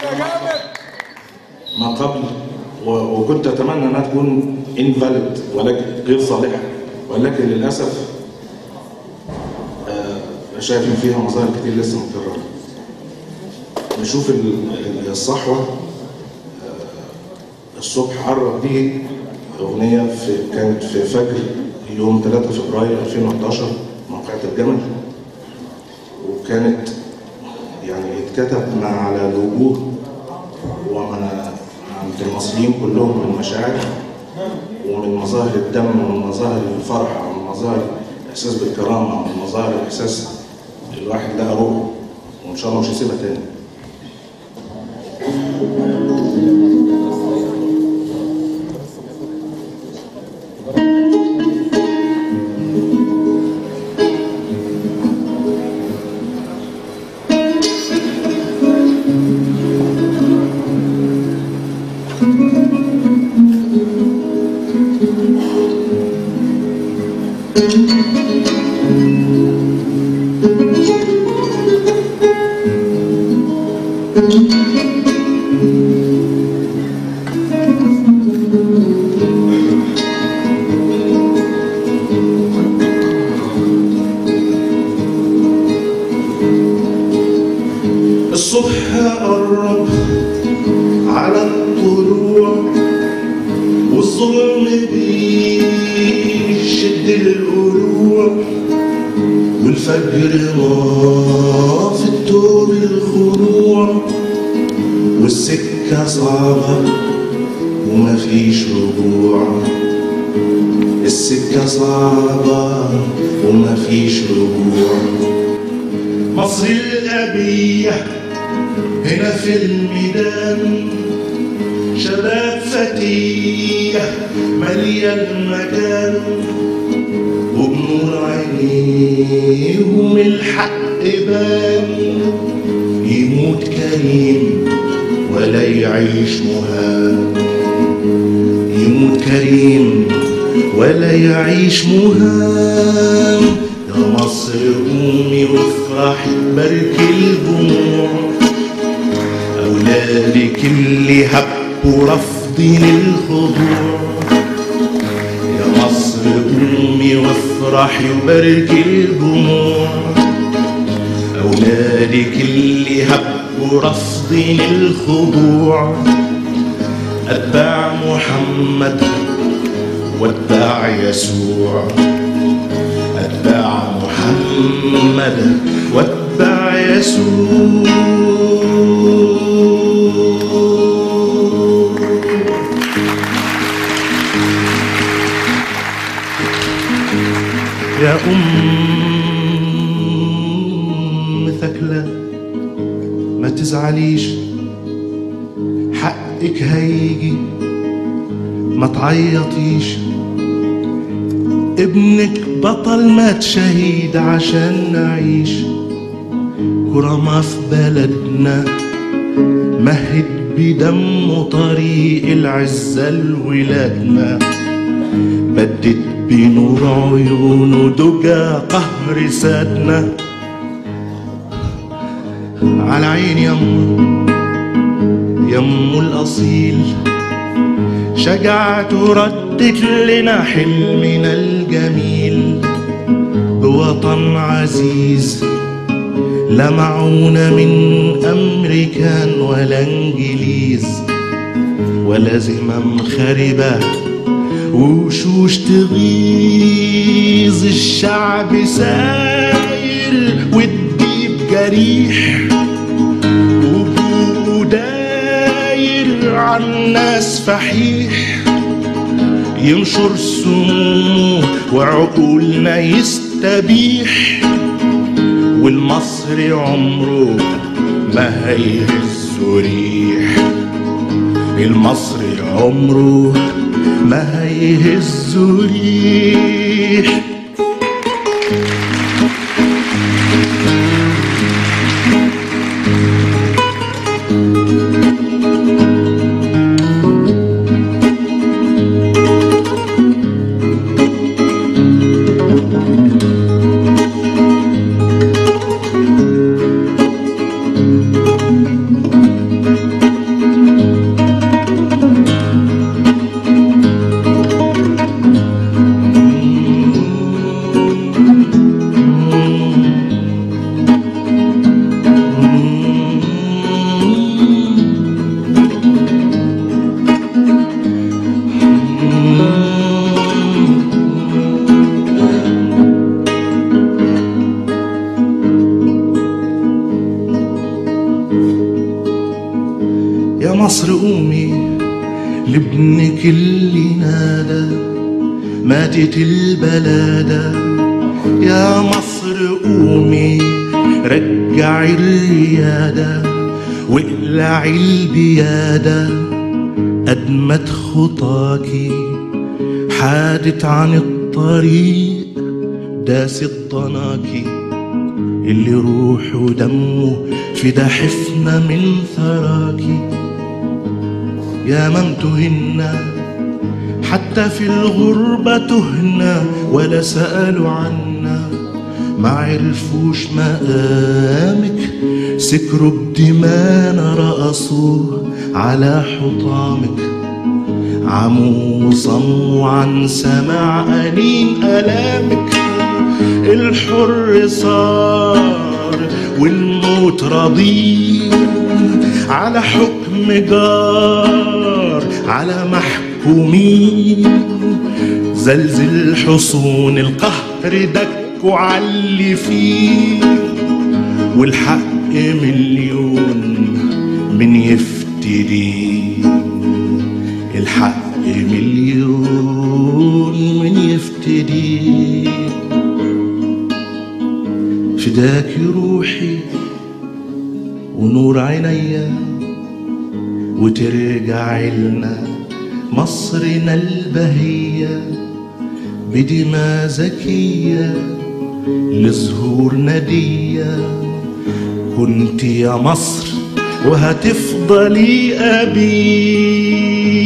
ما قبل و- وكنت اتمنى انها تكون انفاليد ولكن غير صالحه ولكن للاسف آه، شايف ان فيها مظاهر كتير لسه متكرره نشوف ال- ال- الصحوه آه، الصبح عرض دي اغنيه في كانت في فجر يوم 3 فبراير 2011 موقعة الجمل وكانت يعني اتكتب مع على الوجوه ومن عند المصريين كلهم من مشاعر ومن مظاهر الدم ومن مظاهر الفرح ومن مظاهر الاحساس بالكرامه ومن مظاهر الاحساس الواحد لقى روحه وان شاء الله مش هيسيبها تاني الصبح قرب على الطلوع والظلم بيشد القلوع والفجر ما في التوب الخضوع والسكة صعبة ومفيش رجوع السكة صعبة ومفيش رجوع مصر الأبية هنا في الميدان شباب فتية مالية المكان وبنور عينيهم الحق بان يموت كريم ولا يعيش مهان يموت كريم ولا يعيش مهان يا مصر قومي وافرحي بارك الجموع أولادك اللي هبوا رافضين الخضوع يا مصر قومي وافرحي وبارك الجموع أولادك اللي هبوا رافضين الخضوع أتباع محمد واتباع يسوع أتباع محمد واتباع يسوع يا أم ثكلى ما تزعليش حقك هيجي ما تعيطيش ابنك بطل مات شهيد عشان نعيش كرما في بلدنا مهد بدمه طريق العزة لولادنا بدت بنور عيونه دجى قهر سادنا على عين يمه يمه الأصيل شجعته ردت لنا حلمنا الجميل بوطن عزيز لا معونة من أمريكان ولا إنجليز ولا زمام خربة وشوش تغيظ الشعب ساير والديب جريح وبوقه داير عالناس فحيح ينشر سمومه وعقولنا يستبيح والمصري عمره ما هيهز ريح المصري عمره ما هيهز ريح مصر قومي لابنك اللي نادى ماتت البلادة يا مصر قومي رجعي الريادة واقلعي البيادة أدمت خطاكي حادت عن الطريق داست ضناكي اللي روحه ودمه فدا حفنة من ثراكي يا من تهنا حتى في الغربة تهنا ولا سألوا عنا ما عرفوش مقامك سكروا بدمانا رقصوه على حطامك عموا صموا عن سماع أنين ألامك الحر صار والموت رضيع على حكم جار على محكومين زلزل حصون القهر دكوا علي فيه والحق مليون من يفتدي الحق مليون من يفتدي فداك روحي ونور عينيا وترجع لنا مصرنا البهية بدماء زكية لزهور ندية كنت يا مصر وهتفضلي أبي